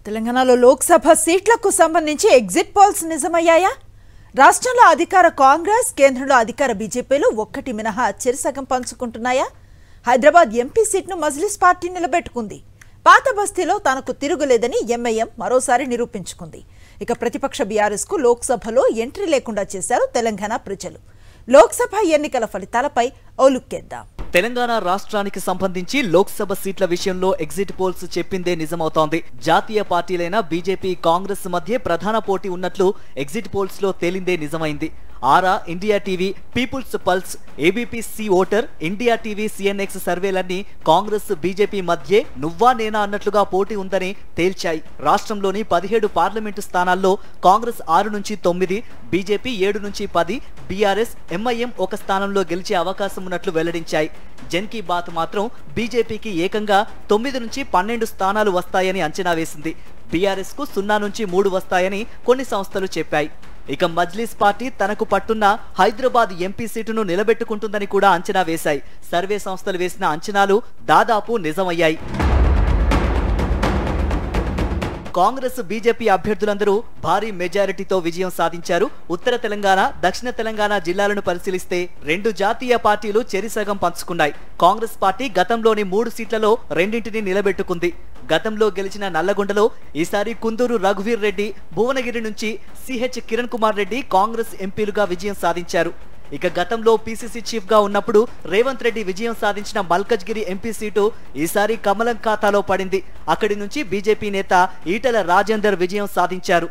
తెలంగాణలో లోక్సభ సీట్లకు సంబంధించి ఎగ్జిట్ పోల్స్ నిజమయ్యాయా రాష్ట్రంలో అధికార కాంగ్రెస్ కేంద్రంలో అధికార బీజేపీలు ఒక్కటి మినహా చెరిసగం పంచుకుంటున్నాయా హైదరాబాద్ ఎంపీ సీట్ను మజ్లిస్ పార్టీ నిలబెట్టుకుంది పాత బస్తీలో తనకు తిరుగులేదని ఎంఐఎం మరోసారి నిరూపించుకుంది ఇక ప్రతిపక్ష బీఆర్ఎస్ కు లోక్సభలో ఎంట్రీ లేకుండా చేశారు తెలంగాణ ప్రజలు లోక్సభ ఎన్నికల ఫలితాలపై ఓ లుక్కేద్దాం తెలంగాణ రాష్ట్రానికి సంబంధించి లోక్సభ సీట్ల విషయంలో ఎగ్జిట్ పోల్స్ చెప్పిందే నిజమవుతోంది జాతీయ పార్టీలైన బీజేపీ కాంగ్రెస్ మధ్య ప్రధాన పోటీ ఉన్నట్లు ఎగ్జిట్ పోల్స్ లో తేలిందే నిజమైంది Aaraa India TV People's Pulse ABP C voter India TV CNX సర్వేలన్నీ కాంగ్రెస్ బీజేపీ మధ్యే నువ్వా నేనా అన్నట్లుగా పోటీ ఉందని తేల్చాయి రాష్ట్రంలోని పదిహేడు పార్లమెంటు స్థానాల్లో కాంగ్రెస్ ఆరు నుంచి తొమ్మిది బీజేపీ ఏడు నుంచి పది బీఆర్ఎస్ ఎంఐఎం ఒక స్థానంలో గెలిచే అవకాశం ఉన్నట్లు వెల్లడించాయి జన్ కీ బాత్ మాత్రం బీజేపీకి ఏకంగా తొమ్మిది నుంచి పన్నెండు స్థానాలు వస్తాయని అంచనా వేసింది బీఆర్ఎస్ కు సున్నా నుంచి మూడు వస్తాయని కొన్ని సంస్థలు చెప్పాయి ఇక మజ్లిస్ పార్టీ తనకు పట్టున్న హైదరాబాద్ ఎంపీ సీటును నిలబెట్టుకుంటుందని కూడా అంచనా వేశాయి సర్వే సంస్థలు వేసిన అంచనాలు దాదాపు నిజమయ్యాయి కాంగ్రెస్ బీజేపీ అభ్యర్థులందరూ భారీ మెజారిటీతో విజయం సాధించారు ఉత్తర తెలంగాణ దక్షిణ తెలంగాణ జిల్లాలను పరిశీలిస్తే రెండు జాతీయ పార్టీలు చెరిసగం పంచుకున్నాయి కాంగ్రెస్ పార్టీ గతంలోని మూడు సీట్లలో రెండింటిని నిలబెట్టుకుంది గతంలో గెలిచిన నల్లగొండలో ఈసారి కుందూరు రఘువీర్ రెడ్డి భువనగిరి నుంచి సిహెచ్ కిరణ్ కుమార్ రెడ్డి కాంగ్రెస్ ఎంపీలుగా విజయం సాధించారు ఇక గతంలో పీసీసీ చీఫ్ గా ఉన్నప్పుడు రేవంత్ రెడ్డి విజయం సాధించిన మల్కజ్గిరి ఎంపీ సీటు ఈసారి కమలం ఖాతాలో పడింది అక్కడి నుంచి బీజేపీ నేత ఈటల రాజేందర్ విజయం సాధించారు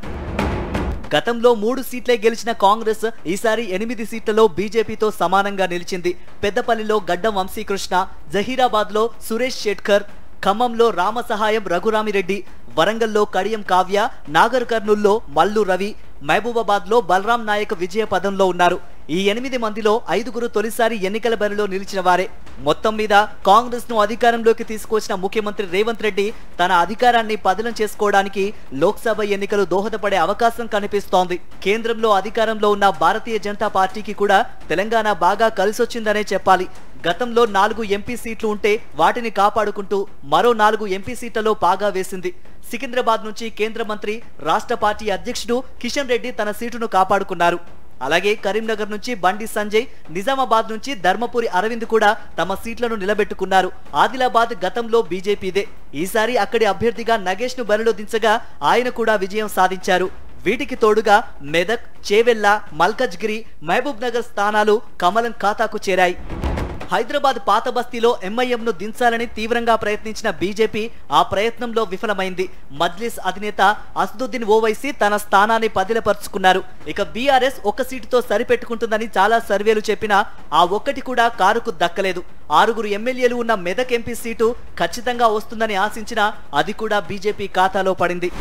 గతంలో మూడు సీట్లే గెలిచిన కాంగ్రెస్ ఈసారి ఎనిమిది సీట్లలో బీజేపీతో సమానంగా నిలిచింది పెద్దపల్లిలో గడ్డం వంశీకృష్ణ జహీరాబాద్ లో సురేష్ షెట్కర్ ఖమ్మంలో రామసహాయం రఘురామిరెడ్డి వరంగల్లో కడియం కావ్య నాగర్ కర్నూల్లో మల్లు రవి మహబూబాబాద్ లో బలరాం నాయక్ విజయ పదంలో ఉన్నారు ఈ ఎనిమిది మందిలో ఐదుగురు తొలిసారి ఎన్నికల బరిలో నిలిచిన వారే మొత్తం మీద కాంగ్రెస్ ను అధికారంలోకి తీసుకొచ్చిన ముఖ్యమంత్రి రేవంత్ రెడ్డి తన అధికారాన్ని పదిలం చేసుకోవడానికి లోక్సభ ఎన్నికలు దోహదపడే అవకాశం కనిపిస్తోంది కేంద్రంలో అధికారంలో ఉన్న భారతీయ జనతా పార్టీకి కూడా తెలంగాణ బాగా కలిసొచ్చిందనే చెప్పాలి గతంలో నాలుగు ఎంపీ సీట్లు ఉంటే వాటిని కాపాడుకుంటూ మరో నాలుగు ఎంపీ సీట్లలో పాగా వేసింది సికింద్రాబాద్ నుంచి కేంద్ర మంత్రి రాష్ట్ర పార్టీ అధ్యక్షుడు కిషన్ రెడ్డి తన సీటును కాపాడుకున్నారు అలాగే కరీంనగర్ నుంచి బండి సంజయ్ నిజామాబాద్ నుంచి ధర్మపురి అరవింద్ కూడా తమ సీట్లను నిలబెట్టుకున్నారు ఆదిలాబాద్ గతంలో బీజేపీదే ఈసారి అక్కడి అభ్యర్థిగా నగేష్ ను బరిలో దించగా ఆయన కూడా విజయం సాధించారు వీటికి తోడుగా మెదక్ చేవెల్ల మల్కజ్గిరి మహబూబ్ నగర్ స్థానాలు కమలం ఖాతాకు చేరాయి హైదరాబాద్ పాత బస్తీలో ఎంఐఎం ను దించాలని తీవ్రంగా ప్రయత్నించిన బీజేపీ ఆ ప్రయత్నంలో విఫలమైంది మజ్లిస్ అధినేత అసదుద్దీన్ ఓవైసీ తన స్థానాన్ని పదిలపరుచుకున్నారు ఇక బీఆర్ఎస్ ఒక్క సీటుతో సరిపెట్టుకుంటుందని చాలా సర్వేలు చెప్పినా ఆ ఒక్కటి కూడా కారుకు దక్కలేదు ఆరుగురు ఎమ్మెల్యేలు ఉన్న మెదక్ ఎంపీ సీటు ఖచ్చితంగా వస్తుందని ఆశించినా అది కూడా బీజేపీ ఖాతాలో పడింది